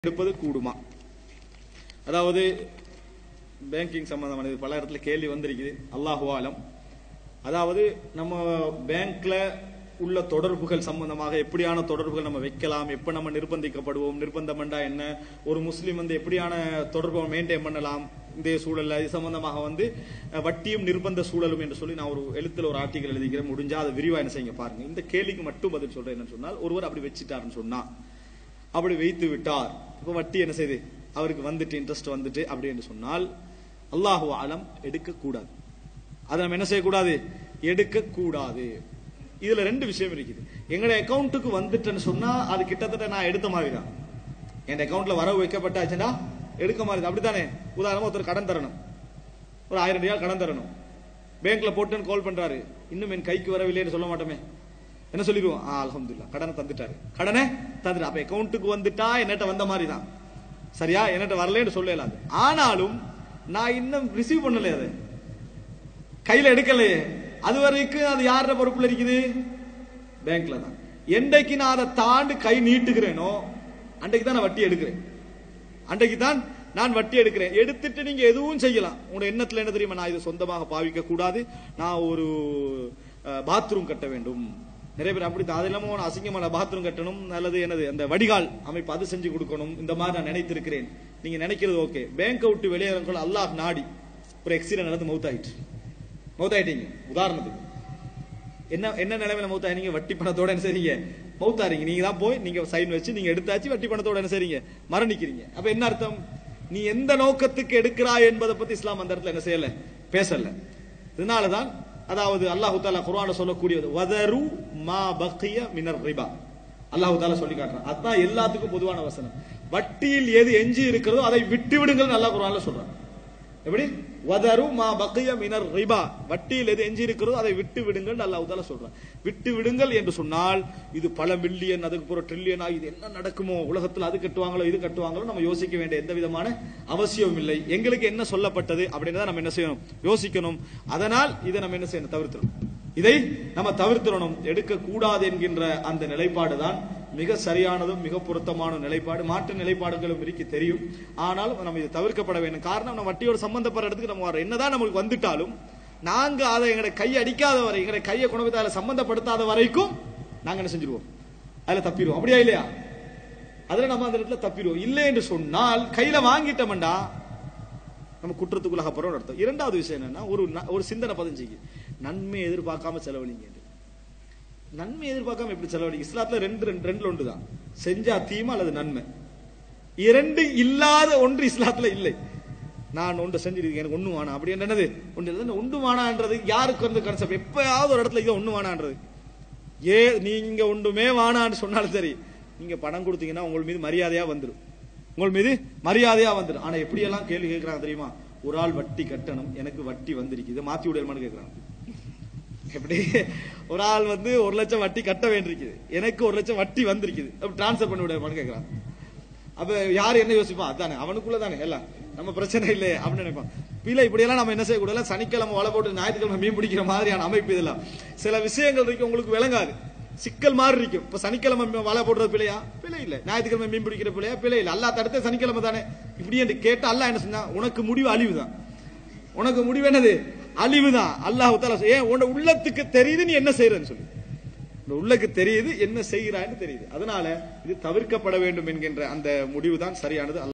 எடுப்பது கூடுமா அதாவது பேங்கிங் சம்பந்தமானது பல இடத்துல கேள்வி வந்திருக்குது அல்லாஹு ஆலம் அதாவது நம்ம பேங்க்ல உள்ள தொடர்புகள் சம்பந்தமாக எப்படியான தொடர்புகள் நம்ம வைக்கலாம் எப்ப நம்ம நிர்பந்திக்கப்படுவோம் நிர்பந்தம் என்றா என்ன ஒரு முஸ்லீம் வந்து எப்படியான தொடர்பை மெயின்டைன் பண்ணலாம் இந்த சூழல்ல இது சம்பந்தமாக வந்து அஹ், வட்டியும் நிர்பந்த சூழலும் என்று சொல்லி நான் ஒரு எழுத்துல ஒரு ஆர்டிகல் எழுதிக்கிறேன் முடிஞ்சா அதை விரிவா என்ன செய்யுங்க பாருங்க இந்த கேள்விக்கு மட்டும் பதில் சொல்றேன் என்னன்னு சொன்னால் ஒருவர் அப்படி வச்சிட்டாருன்னு சொன்னா அப்படி வைத்து விட்டார் இப்ப வட்டி என்ன செய்யுது அவருக்கு வந்துட்டு இன்ட்ரெஸ்ட் வந்துட்டு அப்படி என்று சொன்னால் அல்லாஹு ஆலம் எடுக்க கூடாது அதை நம்ம என்ன செய்யக்கூடாது எடுக்க கூடாது இதுல ரெண்டு விஷயம் இருக்குது எங்களுடைய அக்கவுண்ட்டுக்கு வந்துட்டேன்னு சொன்னா அது கிட்டத்தட்ட நான் எடுத்த மாதிரி தான் என் அக்கவுண்ட்ல வரவு வைக்கப்பட்டாச்சுன்னா எடுக்க மாதிரி தான். அப்படித்தானே உதாரணமா ஒருத்தர் கடன் தரணும் ஒரு ஆயிரம் ரூபாய் கடன் தரணும் பேங்க்ல போட்டுன்னு கால் பண்றாரு இன்னும் என் கைக்கு வரவில்லைன்னு சொல்ல மாட்டோமே என்ன சொல்லிடுவோம் ஆ அல்ஹம்துலில்லாஹ் கடனை தந்துட்டாரு கடனை தந்துட்டு அப்ப அக்கவுண்ட்டுக்கு வந்துட்டா என்னட்ட வந்த மாதிரி தான் சரியா என்னட்ட வரலன்னு சொல்லலாது ஆனாலும் நான் இன்னும் ரிசீவ் பண்ணல அதை கையில எடுக்கலையே அது வரைக்கும் அது யாரோட பொறுப்புல இருக்குது பேங்க்ல தான் என்றைக்கு நான் அதை தாண்டி கை நீட்டுகிறேனோ அன்றைக்கு தான் நான் வட்டி எடுக்கிறேன் அன்றைக்கு தான் நான் வட்டி எடுக்கிறேன் எடுத்துட்டு நீங்க எதுவும் செய்யலாம் உங்களோட எண்ணத்துல என்ன தெரியுமா நான் இதை சொந்தமாக பாவிக்க கூடாது நான் ஒரு பாத்ரூம் கட்ட வேண்டும் நிறைய பேர் அப்படி தான் அது இல்லாம ஒரு அசிங்கமான பாத்ரூம் கட்டணும் அல்லது என்னது அந்த வடிகால் அமைப்பு அது செஞ்சு கொடுக்கணும் இந்த மாதிரி நான் நினைத்திருக்கிறேன் நீங்க நினைக்கிறது ஓகே பேங்கை விட்டு வெளியேறவங்க அல்லாஹ் நாடி ஒரு எக்ஸிடென்ட் நடந்து மவுத் ஆயிட்டு மவுத் ஆயிட்டீங்க உதாரணத்துக்கு என்ன என்ன நிலைமையில மௌத்தாயினீங்க வட்டி பணத்தோட என்ன செய்றீங்க மௌத்தாரீங்க நீங்க தான் போய் நீங்க சைன் வச்சு நீங்க எடுத்தாச்சு வட்டி பணத்தோட என்ன செய்றீங்க மரணிக்கிறீங்க அப்ப என்ன அர்த்தம் நீ எந்த நோக்கத்துக்கு எடுக்கிறாய் என்பதை பத்தி இஸ்லாம் அந்த இடத்துல என்ன செய்யல பேசல இதனாலதான் அதாவது அல்லாஹு தாலா குர்ஆன்ல சொல்லக்கூடியது வதரு மா பக்கிய மினர் ரிபா அல்லாஹு தாலா சொல்லி காட்டுறான் அதான் எல்லாத்துக்கும் பொதுவான வசனம் வட்டியில் எது எஞ்சி இருக்கிறதோ அதை விட்டு விடுங்கள் அல்லாஹ் குர்ஆன்ல சொல்றான் எப்படி வதரு மா பக்கிய மினர் ரிபா வட்டியில் எது எஞ்சி இருக்கிறதோ அதை விட்டு விடுங்கள் அல்லாஹ் தாலா சொல்றான் விட்டு விடுங்கள் என்று சொன்னால் இது பல மில்லியன் அதுக்கு பிறகு ட்ரில்லியன் இது என்ன நடக்குமோ உலகத்தில் அது கட்டுவாங்களோ இது கட்டுவாங்களோ நம்ம யோசிக்க வேண்டிய எந்த விதமான அவசியம் இல்லை எங்களுக்கு என்ன சொல்லப்பட்டது அப்படின்னு நம்ம என்ன செய்யணும் யோசிக்கணும் அதனால் இதை நம்ம என்ன செய்யணும் தவிர்த்தணும் இதை நம்ம தவிர்த்திடணும் எடுக்க கூடாது என்கின்ற அந்த நிலைப்பாடு தான் மிக சரியானதும் மிக பொருத்தமான நிலைப்பாடு மாற்று நிலைப்பாடுகளும் இருக்கு தெரியும் ஆனாலும் நம்ம இது தவிர்க்கப்பட வேண்டும் காரணம் நம்ம வட்டியோட சம்பந்தப்படுற இடத்துக்கு நம்ம வரோம் என்னதான் நம்மளுக்கு வந்துட்டாலும் நாங்க அதை எங்களை கை அடிக்காத வரை எங்களை கையை கொண்டு போய் அதில் சம்பந்தப்படுத்தாத வரைக்கும் நாங்க என்ன செஞ்சிருவோம் அதுல தப்பிடுவோம் அப்படியா இல்லையா அதுல நம்ம அந்த இடத்துல தப்பிடுவோம் இல்லை என்று சொன்னால் கையில வாங்கிட்டோம்டா நம்ம குற்றத்துக்குள்ளாக போறோம் அர்த்தம் இரண்டாவது விஷயம் என்னன்னா ஒரு ந- ஒரு சிந்தனை பதிஞ்சுக்கு நன்மை எதிர்பார்க்காம செலவழிங்க என்று. நன்மை எதிர்பார்க்காம எப்படி செலவழிங்க இஸ்லாத்துல ரெண்டு ரெண்டு ரெண்டுல ஒன்று தான் செஞ்சா தீமை அல்லது நன்மை இரண்டு இல்லாத ஒன்று இஸ்லாத்துல இல்லை நான் ஒன்று செஞ்சிருக்கேன் எனக்கு ஒண்ணு வேணாம் அப்படி என்னது ஒன்று இல்லை ஒன்று வேணான்றது யாருக்கு வந்து கான்செப்ட் எப்பயாவது ஒரு இடத்துல இது ஒண்ணு வேணான்றது ஏ நீங்க ஒன்றுமே வேணான்னு சொன்னாலும் சரி நீங்க பணம் கொடுத்தீங்கன்னா உங்கள் மீது மரியாதையா வந்துடும் உங்கள் மீது மரியாதையா வந்துடும் ஆனா எப்படியெல்லாம் கேள்வி கேட்கறாங்க தெரியுமா ஒரு ஆள் வட்டி கட்டணும் எனக்கு வட்டி வந்திருக்குது மாத்தி விடணுமான்னு கேட்கறாங்க எப்படி ஒரு ஆள் வந்து ஒரு லட்சம் வட்டி கட்ட வேண்டியிருக்குது எனக்கு ஒரு லட்சம் வட்டி வந்திருக்குது அப்ப டிரான்ஸ்ஃபர் பண்ணி விடணுமான்னு கேட்கறான் அப்ப யார் என்ன யோசிப்பான் அதானே அவனுக்குள்ள தானே எல்லாம் நம்ம பிரச்சனை இல்லையே அப்படின்னு நினைப்பான் பிள்ளை இப்படியெல்லாம் நம்ம என்ன செய்யக்கூடாது சனிக்கிழமை வலை போட்டு ஞாயிற்றுக்கிழமை மீன் பிடிக்கிற மாதிரியான அமைப்பு இதெல்லாம் சில விஷயங்கள் இருக்கு உங்களுக்கு விளங்காது சிக்கல் மாதிரி இருக்கும் இப்ப சனிக்கிழமை மீ- வலை போடுறது பிள்ளையா பிள்ளை இல்ல ஞாயிற்றுக்கிழமை மீன் பிடிக்கிற பிள்ளையா பிள்ளை இல்ல அல்லா தடுத்த சனிக்கிழமை தானே இப்படி என்று கேட்டா அல்லா என்ன சொன்னா உனக்கு முடிவு அழிவு தான் உனக்கு முடிவு என்னது அழிவுதான் அல்லாஹ் தாலா சொல்~ ஏன் உன்னோட உள்ளத்துக்கு தெரியுது நீ என்ன செய்யறன்னு சொல்லி இந்த உள்ளக்கு தெரியுது என்ன செய்கிறான்னு தெரியுது அதனால இது தவிர்க்கப்பட வேண்டும் என்கின்ற அந்த முடிவு தான் சரியானது